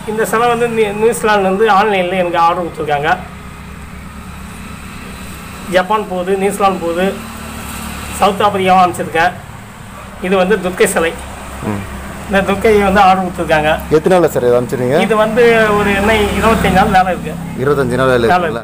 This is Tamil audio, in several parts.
இந்த சிலை வந்து நியூ- நியூசிலாந்துலேருந்து ஆன்லைனில் எனக்கு ஆர்டர் கொடுத்துருக்காங்க ஜப்பான் போகுது நியூசிலாந்து போகுது சவுத் ஆப்பிரிக்காவும் அனுப்பிச்சிருக்கேன் இது வந்து துர்க்கை சிலை ம் இந்த துர்க்கையை வந்து ஆர்டர் கொடுத்துருக்காங்க எத்தனை நாளில் சார் இதை அனுப்பிச்சிருங்க இது வந்து ஒரு என்ன இருபத்தஞ்சு நாள் வேலை இருக்கு இருபத்தஞ்சு நாள் வேலை வேலை இருக்குல்ல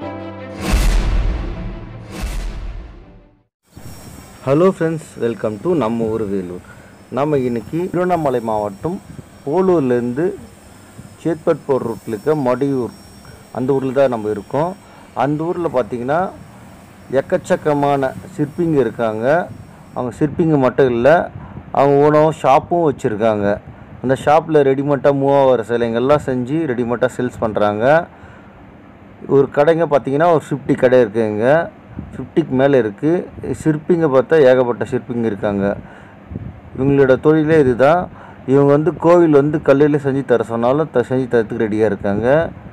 ஹலோ ஃப்ரெண்ட்ஸ் வெல்கம் டு நம்ம ஊர் வேலூர் நம்ம இன்னைக்கு திருவண்ணாமலை மாவட்டம் போலூர்லேருந்து சேத்பட் போர் ரூட்டில் இருக்க மடியூர் அந்த ஊரில் தான் நம்ம இருக்கோம் அந்த ஊரில் பார்த்தீங்கன்னா எக்கச்சக்கமான சிற்பிங்க இருக்காங்க அவங்க சிற்பிங்க மட்டும் இல்லை அவங்க உணவு ஷாப்பும் வச்சுருக்காங்க அந்த ஷாப்பில் ரெடிமேட்டாக மூவ் ஆகிற சிலைங்கள்லாம் செஞ்சு ரெடிமேட்டாக சேல்ஸ் பண்ணுறாங்க ஒரு கடைங்க பார்த்தீங்கன்னா ஒரு ஃபிஃப்டி கடை இருக்குங்க ஃபிஃப்டிக்கு மேலே இருக்குது சிற்பிங்க பார்த்தா ஏகப்பட்ட சிற்பிங்க இருக்காங்க இவங்களோட தொழிலே இதுதான் இவங்க வந்து கோவில் வந்து கல்லில் செஞ்சு தர சொன்னாலும் த செஞ்சு தரத்துக்கு ரெடியாக இருக்காங்க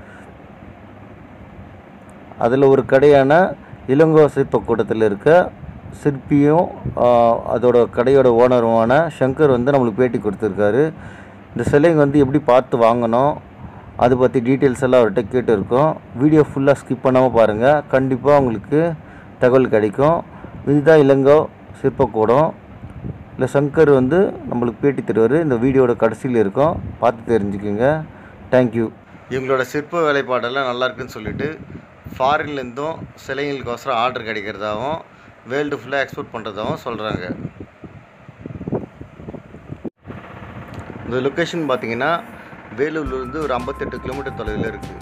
அதில் ஒரு கடையான இளங்கோ சிற்பக்கூடத்தில் இருக்க சிற்பியும் ஆஹ், அதோட கடையோட ஓனருமான சங்கர் வந்து நம்மளுக்கு பேட்டி கொடுத்துருக்காரு இந்த சிலைங்க வந்து எப்படி பார்த்து வாங்கணும் அதை பற்றி டீட்டெயில்ஸ் எல்லாம் அவர்கிட்ட கேட்டிருக்கோம் வீடியோ ஃபுல்லாக ஸ்கிப் பண்ணாமல் பாருங்கள் கண்டிப்பாக உங்களுக்கு தகவல் கிடைக்கும் இதுதான் இளங்கோ சிற்பக்கூடம் இல்லை சங்கர் வந்து நம்மளுக்கு பேட்டி தருவார் இந்த வீடியோட கடைசியில் இருக்கும் பார்த்து தெரிஞ்சுக்குங்க தேங்க்யூ இவங்களோட சிற்ப வேலைப்பாடெல்லாம் நல்லா இருக்குன்னு சொல்லிட்டு ஃபாரின்லேருந்தும் சிலைங்களுக்கோசரம் ஆர்டர் கிடைக்கிறதாகவும் வேர்ல்டு ஃபுல்லாக எக்ஸ்போர்ட் பண்ணுறதாகவும் சொல்கிறாங்க இந்த லொக்கேஷன் பார்த்தீங்கன்னா வேலூர்லேருந்து ஒரு ஐம்பத்தெட்டு கிலோமீட்டர் தொலைவில் இருக்குது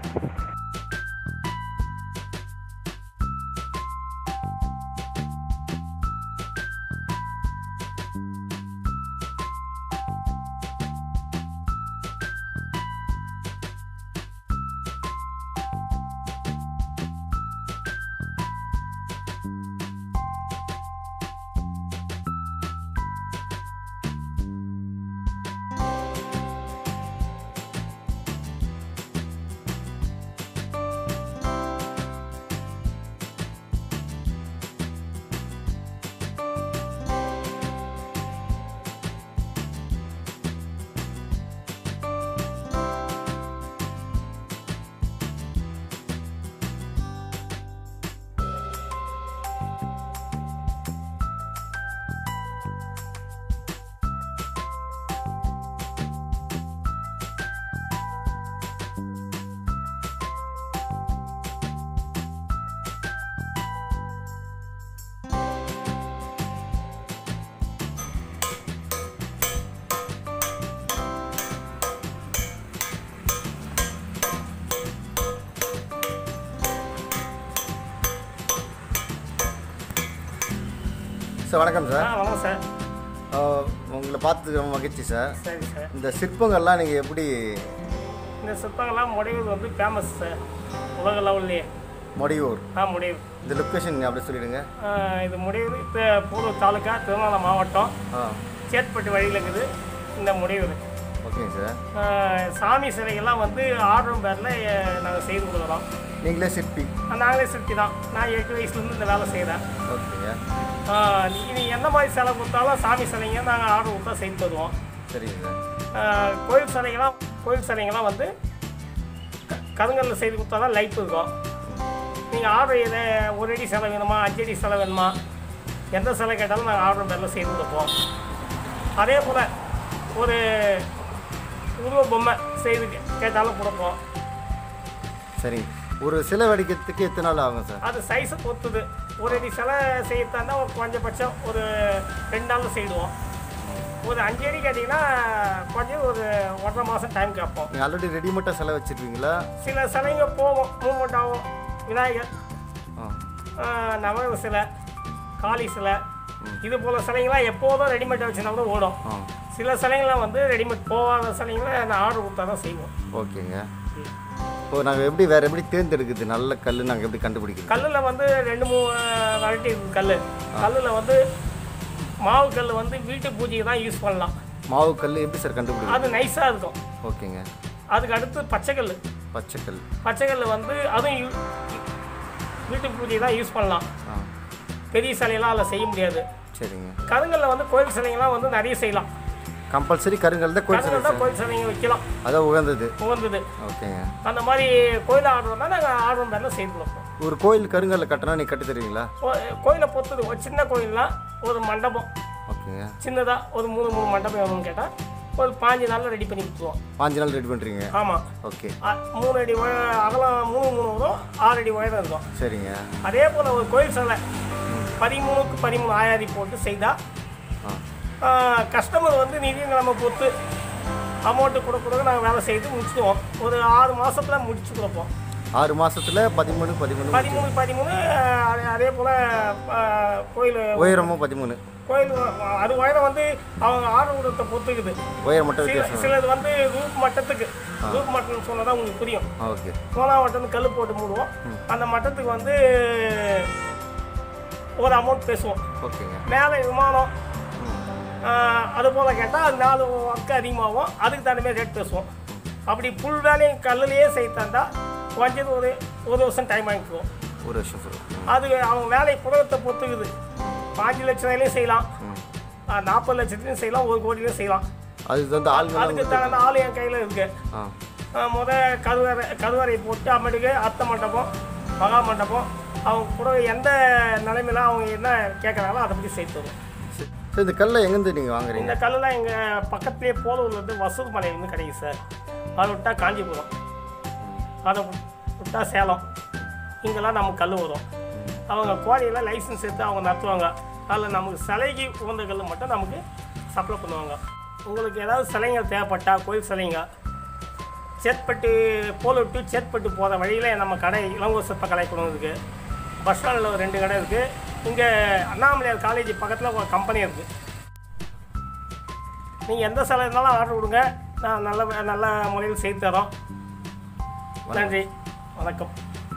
சார் வணக்கம் ஆ சார் வணக்கம் சார் ஆஹ் உங்களை பார்த்து ரொம்ப மகிழ்ச்சி சார் சரி சார் இந்த சிற்பங்கள்லாம் நீங்கள் எப்படி இந்த சிற்பங்கள்லாம் முடிவு வந்து ஃபேமஸ் சார் உலக லெவல்லையே மொடியூர் ஆ முடிவு இந்த லொக்கேஷன் அப்படி சொல்லிடுங்க இது முடிவு இப்போ பூர்வ தாலுக்கா திருவண்ணாமலை மாவட்டம் ஆ சேத்பட்டு வழியில் இருக்குது இந்த முடிவு ஓகேங்க சார் ஆஹ் சாமி சிலைகள்லாம் வந்து ஆர்டரும் பேரில் நாங்கள் செய்து கொடுக்குறோம் நீங்களே சிற்பி நாங்களே சிற்பி தான் நான் எட்டு வயசுலேருந்து இந்த வேலை செய்கிறேன் ஓகேங்க இது எந்த மாதிரி சிலை கொடுத்தாலும் சாமி சிலைங்க நாங்கள் ஆர்டர் கொடுத்தா செய்து தருவோம் சரிங்க சார் ஆஹ் கோயில் சிலைங்கெல்லாம் கோயில் சிலைங்கெல்லாம் வந்து க- கருங்கல்ல செய்து கொடுத்தா தான் லைஃப் இருக்கும் நீங்கள் ஆர்டர் எதை ஒரு அடி சிலை வேணுமா அஞ்சு அடி சிலை வேணுமா எந்த சிலை கேட்டாலும் நாங்கள் ஆர்டர் பேரில் செய்து கொடுப்போம் அதே போல் ஒரு உருவ பொம்மை செய்து கே- கேட்டாலும் கொடுப்போம் சரி ஒரு சிலை வடிக்கிறதுக்கு எத்தனை நாள் ஆகும் சார் அது சைஸை பொறுத்துது ஒரு அடி சிலை செய்யத்தாந்தா ஒரு குறைஞ்சபட்சம் ஒரு ரெண்டு நாளில் செய்டுவோம் ஒரு அஞ்சு அடி கேட்டிங்கன்னா கொஞ்சம் ஒரு ஒன்றரை மாதம் டைம் கேட்போம் நீங்கள் ஆல்ரெடி ரெடிமேட்டாக சிலை வச்சுருப்பீங்களா சில சிலைங்க போகும் மூவ்மெண்ட் ஆகும் விநாயகர் ஆ ஆஹ், நவகிரக சிலை காளி சிலை இது போல் சிலைங்களாம் எப்போதும் ரெடிமேட் வச்சுருந்தா கூட ஓடும் ஆ சில சிலைங்களாம் வந்து ரெடிமேட் போகாத சிலைங்களை நான் ஆர்டர் கொடுத்தா தான் செய்வோம் ஓகேங்க இப்போ நாங்கள் எப்படி வேறு எப்படி தேர்ந்தெடுக்குது நல்ல கல் நாங்கள் எப்படி கண்டுபிடிக்கிறது கல்லில் வந்து ரெண்டு மூணு வெரைட்டி இருக்குது கல் கல்லில் வந்து மாவு கல் வந்து வீட்டு பூஜைக்கு தான் யூஸ் பண்ணலாம் மாவு கல் எப்படி சார் கண்டுபிடிக்கிறது அது நைஸாக இருக்கும் ஓகேங்க அதுக்கு அடுத்து பச்சைக்கல் பச்சைக்கல் பச்சைக்கல் வந்து அதுவும் யூ- வீட்டு பூஜை தான் யூஸ் பண்ணலாம் ஆ பெரிய சிலையெல்லாம் அதில் செய்ய முடியாது சரிங்க கருங்கல்ல வந்து கோயில் சிலைங்கெல்லாம் வந்து நிறைய செய்யலாம் கம்பல்சரி கருங்கல் தான் கோயில் கருங்கல் தான் கோயில் சிலைங்க வைக்கலாம் அதான் உகந்தது உகந்தது ஓகேங்க அந்த மாதிரி கோயில் ஆர்டர்னா நாங்கள் ஆர்டர் மேலே செய்து கொடுப்போம் ஒரு கோயில் கருங்கல்ல கட்டினா நீ கட்டி தருவீங்களா கோ- கோயிலை பொறுத்தது ஒரு சின்ன கோயில்னா ஒரு மண்டபம் ஓகேங்க சின்னதாக ஒரு மூணு மூணு மண்டபம் வேணும்னு கேட்டால் ஒரு பாஞ்சு நாளில் ரெடி பண்ணி கொடுத்துருவோம் பாஞ்சு நாள் ரெடி பண்ணுறீங்க ஆமாம் ஓகே மூணு அடி உய அகலம் மூணு மூணு வரும் ஆறு அடி உயரம் இருக்கும் சரிங்க அதே போல் ஒரு கோயில் சிலை பதிமூணுக்கு பதிமூணு ஆயாதி போட்டு செய்தால் ஆ கஸ்டமர் வந்து நிதியங்கிழமை பொறுத்து அமௌண்ட்டு கொடுக்குறது நாங்கள் வேலை செய்து முடிச்சிடுவோம் ஒரு ஆறு மாதத்தில் முடிச்சு கொடுப்போம் ஆறு மாசத்துல பதிமூணு பதிமூணு பதிமூணு பதிமூணு அதே அதே போல் கோயில் உயரமும் பதிமூணு கோயில் அது உயரம் வந்து அவங்க ஆர்டர் கொடுத்த பொறுத்துக்குது உயரம் மட்டும் சில வித்தியாசம் சிலது வந்து ரூப் மட்டத்துக்கு ரூப் மட்டம்னு சொன்னால் தான் உங்களுக்கு புரியும் ஆ ஓகே சோனா மட்டம் கல் போட்டு மூடுவோம் அந்த மட்டத்துக்கு வந்து ஒரு அமௌண்ட் பேசுவோம் ஓகேங்க மேலே விமானம் ஆஹ், அது போல் கேட்டால் அது நாலு ஒர்க்கு அதிகமாகும் அதுக்கு தகுந்த மாதிரி ரேட் பேசுவோம் அப்படி புல் வேலையும் கல்லுலேயே செய்தாண்டா குறைஞ்சது ஒரு ஒரு வருஷம் டைம் வாங்கிக்குவோம் ஒரு வருஷம் சார் அது அவங்க வேலை புடகத்தை பொறுத்துக்குது பாஞ்சு லட்சம் வரையிலையும் செய்யலாம் ஆஹ், நாற்பது லட்சத்துலையும் செய்யலாம் ஒரு கோடியிலையும் செய்யலாம் அது வந்து ஆளுங்க அதுக்கு தகுந்த ஆள் என் கையில் இருக்குது ஆ ஆஹ் முத கருவறை கருவறை போட்டு அம்மட்டுக்கு அத்தை மண்டபம் மகா மண்டபம் அவங்க கூட எந்த நிலைமையில அவங்க என்ன கேட்குறாங்களோ அதை பற்றி செய்து தருவோம் சரி சார் இந்த கல்லை எங்கேருந்து நீங்கள் வாங்குறீங்க இந்த கல்லெல்லாம் எங்கள் பக்கத்துலேயே போலூர்லேருந்து வசூல் மலையிலேருந்து கிடைக்கும் சார் அதை விட்டா காஞ்சிபுரம் அதை விட்- விட்டா சேலம் இங்கெல்லாம் நமக்கு கல் வரும் அவங்க கோழியெல்லாம் லைசன்ஸ் எடுத்து அவங்க நடத்துவாங்க அதில் நமக்கு சிலைக்கு உகந்த கல் மட்டும் நமக்கு சப்ளை பண்ணுவாங்க உங்களுக்கு ஏதாவது சிலைங்க தேவைப்பட்டா கோயில் சிலைங்க சேத்பட்டு போலூர் டு சேத்பட்டு போகிற வழியில் நம்ம கடை இளங்கோ சிற்ப கலை கொண்டு இருக்குது பஸ் ஸ்டாண்டில் ஒரு ரெண்டு கடை இருக்குது இங்கே அண்ணாமலையார் காலேஜ் பக்கத்தில் ஒரு கம்பெனி இருக்குது நீங்கள் எந்த சிலை இருந்தாலும் ஆர்டர் கொடுங்க நான் நல்ல நல்ல முறையில் செய்து தரோம் நன்றி வணக்கம்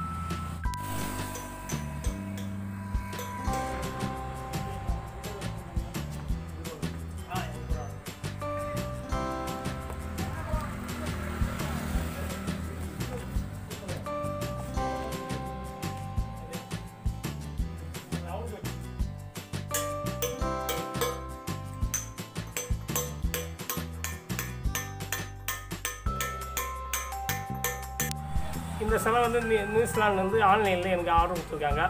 இந்த சிலை வந்து நியூ- நியூசிலாந்துலேருந்து ஆன்லைனில் எனக்கு ஆர்டர் கொடுத்துருக்காங்க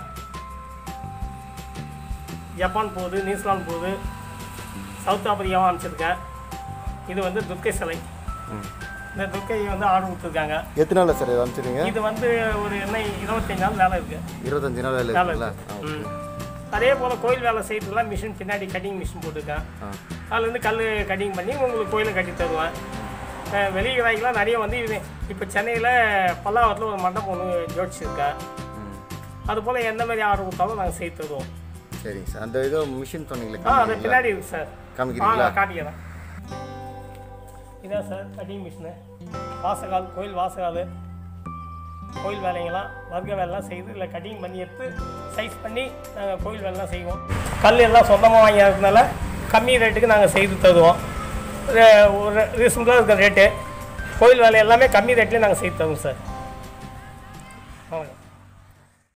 ஜப்பான் போகுது நியூசிலாந்து போகுது சவுத் ஆப்பிரிக்காவும் அனுப்பிச்சிருக்கேன் இது வந்து துர்க்கை சிலை ம் இந்த துர்க்கையை வந்து ஆர்டர் கொடுத்துருக்காங்க எத்தனை நாளில் சார் இதை அனுப்பிச்சிருங்க இது வந்து ஒரு என்ன இருபத்தஞ்சு நாள் வேலை இருக்குது இருபத்தஞ்சு நாள் வேலை வேலை இருக்குங்களா இருக்கு ம் அதே போல் கோயில் வேலை செய்யறதுலாம் மிஷின் பின்னாடி கட்டிங் மிஷின் போட்டிருக்கேன் ஆ அதுலேருந்து கல் கட்டிங் பண்ணி உங்களுக்கு கோயிலை கட்டி தருவேன் அஹ் வெளிக்கிராய்க்கெலாம் நிறைய வந்து இது இப்போ சென்னையில் பல்லாவரத்தில் ஒரு மண்டபம் ஒன்று ஜோடிச்சிருக்கேன் ம் அதுபோல் எந்த மாதிரி ஆர்டர் கொடுத்தாலும் நாங்கள் செய்து தருவோம் சரிங்க சார் அந்த ஏதோ மிஷின் சொன்னீங்களே ஆ அது காமிக்கிறீங்களா? பின்னாடி இருக்கு சார் காமிக்கிறீங்களா ஆ காட்டிக்கிறேன் இதான் சார் கட்டிங் மிஷினு வாசகால் கோயில் வாசகால் கோயில் வேலைங்களாம் வர்க்க வேலைலாம் செய்து இல்லை கட்டிங் பண்ணி எடுத்து சைஸ் பண்ணி நாங்கள் கோயில் வேலைலாம் செய்வோம் கல் எல்லாம் சொந்தமாக வாங்கிறதுனால கம்மி ரேட்டுக்கு நாங்கள் செய்து தருவோம் ரே- ஒரு ரீசனபிளாக இருக்கிற ரேட்டு கோயில் வேலை எல்லாமே கம்மி ரேட்லேயே நாங்கள் செய்து தருவோம் சார் ஆமாம்